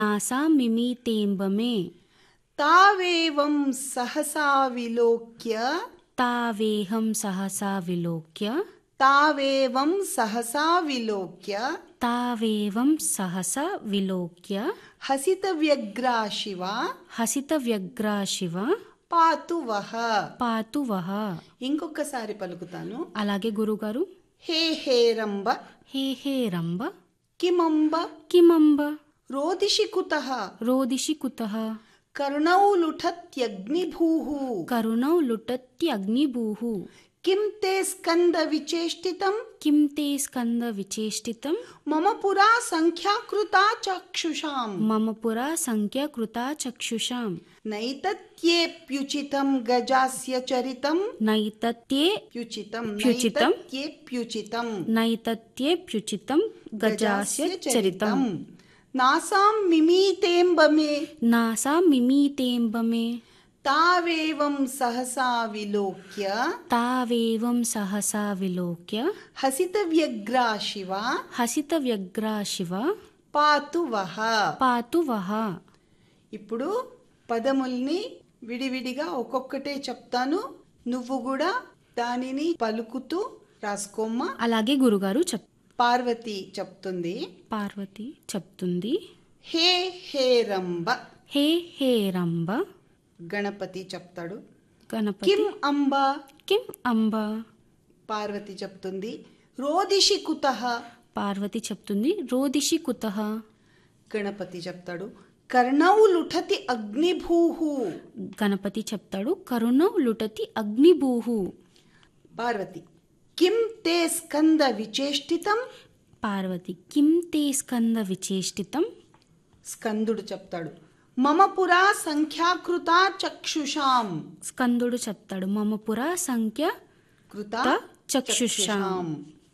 NASA మిమీతేంబమే తావేవం సహసా విలోక్య తావేహం సహసా విలోక్య తావేవం సహసా విలోక్య తావేవం సహసా విలోక్య హసిత వ్యగ్రా శివ హసిత వ్యగ్రా శివ పాతు వహ పాతు వహ ఇంకొకసారి పలుకుతాను అలాగే గురుగారు హే హేరంబ హే హే రంబ కిమంబ కిమంబ రోదిషి కుతః రోదిషి కుతః కర్ణౌ లుఠత్యగ్నిభూః కరుణౌ లుటత్యగ్నిభూః కిం తే స్కంద విచేష్టితం కిం తే స్కంద విచేష్టితం మమ పురా సంఖ్యాకృతా చక్షుషాం మమ పురా సంఖ్య కృతా చక్షుషాం నైతత్యేప్యుచితం గజాస్య చరితం నైతత్యే ప్యుచితం ప్యుచితం. నైతత్యేప్యుచితం నైతత్యేప్యుచితం గజాస్య చరితం నాసాం మిమీతేంబమే నాసా మిమీతేంబమే తావేవం సహసా విలోక్య తావేవం సహసా విలోక్య హసిత వ్యగ్రా శివ హసిత వ్యగ్రా శివ పాతు వహ పాతు వహ ఇప్పుడు పదముల్ని విడివిడిగా ఒక్కొక్కటే చెప్తాను నువ్వు కూడా దానిని పలుకుతూ రాసుకోమ్మా అలాగే గురుగారు చెప్ పార్వతి చెప్తుంది పార్వతి చెప్తుంది హే హేరంబ హే హే రంబ గణపతి చెప్తాడు గణపతి కిం అంబ కిం అంబ పార్వతి చెప్తుంది రోదిషి కుతః పార్వతి చెప్తుంది రోదిషి కుతః గణపతి చెప్తాడు కర్ణౌ లుఠతి అగ్నిభూః గణపతి చెప్తాడు కరుణ లుటతి అగ్నిభూహు పార్వతి కిం తే స్కంద విచేష్టితం పార్వతి కిం తే స్కంద విచేష్టితం స్కందుడు చెప్తాడు మమ పురా సంఖ్యాకృతా చక్షుషాం స్కందుడు చెప్తాడు మమ పురా సంఖ్య కృత త చక్షుషాం.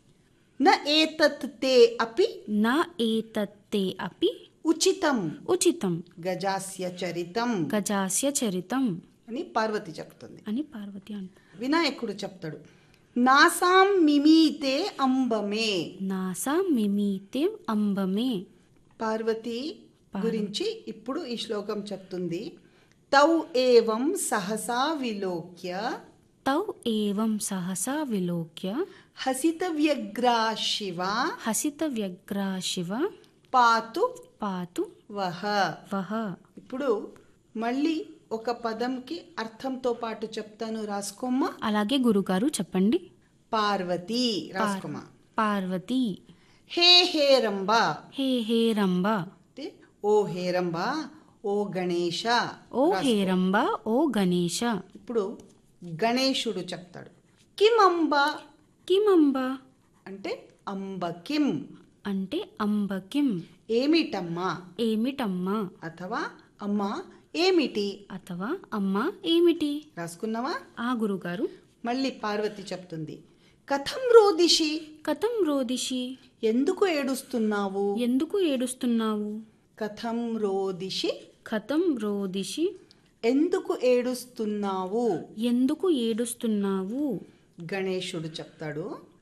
న ఏతత్ తే అపి నా ఏతత్తే అపి ఉచితం ఉచితం గజాస్య చరితం గజాస్య చరితం అని పార్వతి చెప్తుంది అని పార్వతి అంట వినాయకుడు చెప్తాడు నాసాం మిమీతే అంబమే నాసా మిమీతే అంబమే పార్వతి గురించి ఇప్పుడు ఈ శ్లోకం చెప్తుంది తౌ ఏవం సహసా విలోక్య తౌ ఏవం సహసా విలోక్య హసిత వ్యగ్రా శివ హసిత వ్యగ్రా శివ పాతు పాతు వహ వహ ఇప్పుడు మళ్ళీ ఒక పదంకి అర్థంతో పాటు చెప్తాను రాసుకోమ్మా అలాగే గురుగారు చెప్పండి పార్వతి రాసుకోమ్మా పార్వతి హే హేరంబా హే హే రంబ అంటే ఓ హేరంబా ఓ గణేష ఓ హేరంబ ఓ గణేశ ఇప్పుడు గణేశుడు చెప్తాడు కిమంబ కిమంబ అంటే అంబ కిం అంటే అంబకిం ఏమిటమ్మా ఏమిటమ్మా అథవా అమ్మా ఏమిటి అథవా అమ్మ ఏమిటి రాసుకున్నావా ఆ గురుగారు మళ్ళీ పార్వతి చెప్తుంది కథం రోదిషి కథం రోదిషి ఎందుకు ఏడుస్తున్నావు ఎందుకు ఏడుస్తున్నావు కథం రోదిషి కథం రోదిషి ఎందుకు ఏడుస్తున్నావు ఎందుకు ఏడుస్తున్నావు గణేశుడు చెప్తాడు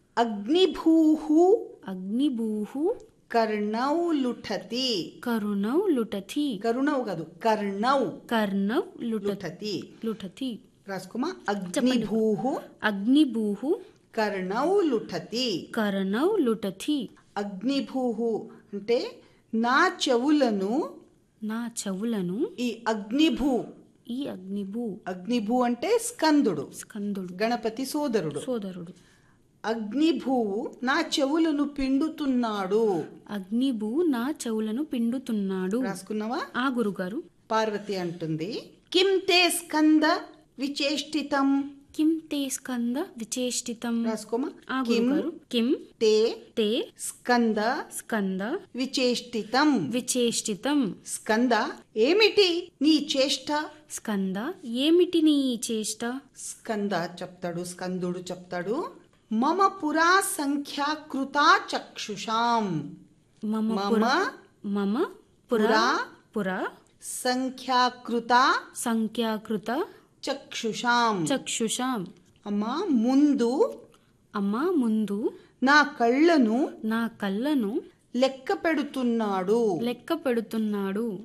అగ్నిభూహు అగ్నిభూహు కర్ణౌ లుఠతి కరుణౌ లుటతి కరుణౌ కాదు కర్ణౌ కర్ణౌ లుట లుఠతి లుటతి రాసుకోమా అగ్నిభూహు అగ్నిభూహు కర్ణౌ లుఠతి కరణౌ లుటతి అగ్నిభూహు అంటే నా చెవులను నా చెవులను ఈ అగ్నిభూ ఈ అగ్నిభూ అగ్నిభూ అంటే స్కందుడు స్కందుడు గణపతి సోదరుడు సోదరుడు అగ్నిభూవు నా చెవులను పిండుతున్నాడు అగ్నిభూ నా చెవులను పిండుతున్నాడు రాసుకున్నావా ఆ గురుగారు పార్వతి అంటుంది కిం తే స్కంద విచేష్టితం కిం తే స్కంద విచేష్టితం రాసుకోమా ఆ కిం గురుగారు కిం తే తే స్కంద స్కంద విచేష్టితం విచేష్టితం స్కంద ఏమిటి నీ చేష్ట స్కంద ఏమిటి నీ చేష్ట స్కంద చెప్తాడు స్కందుడు చెప్తాడు మమ పురా సంఖ్యాకృతా చక్షుషాం మమ మమ పుర మమ పురా పురా సంఖ్యాకృత సంఖ్యాకృత చక్షుషాం చక్షుషాం అమ్మా ముందు అమ్మ ముందు నా కళ్ళను నా కళ్ళను లెక్క పెడుతున్నాడు లెక్క పెడుతున్నాడు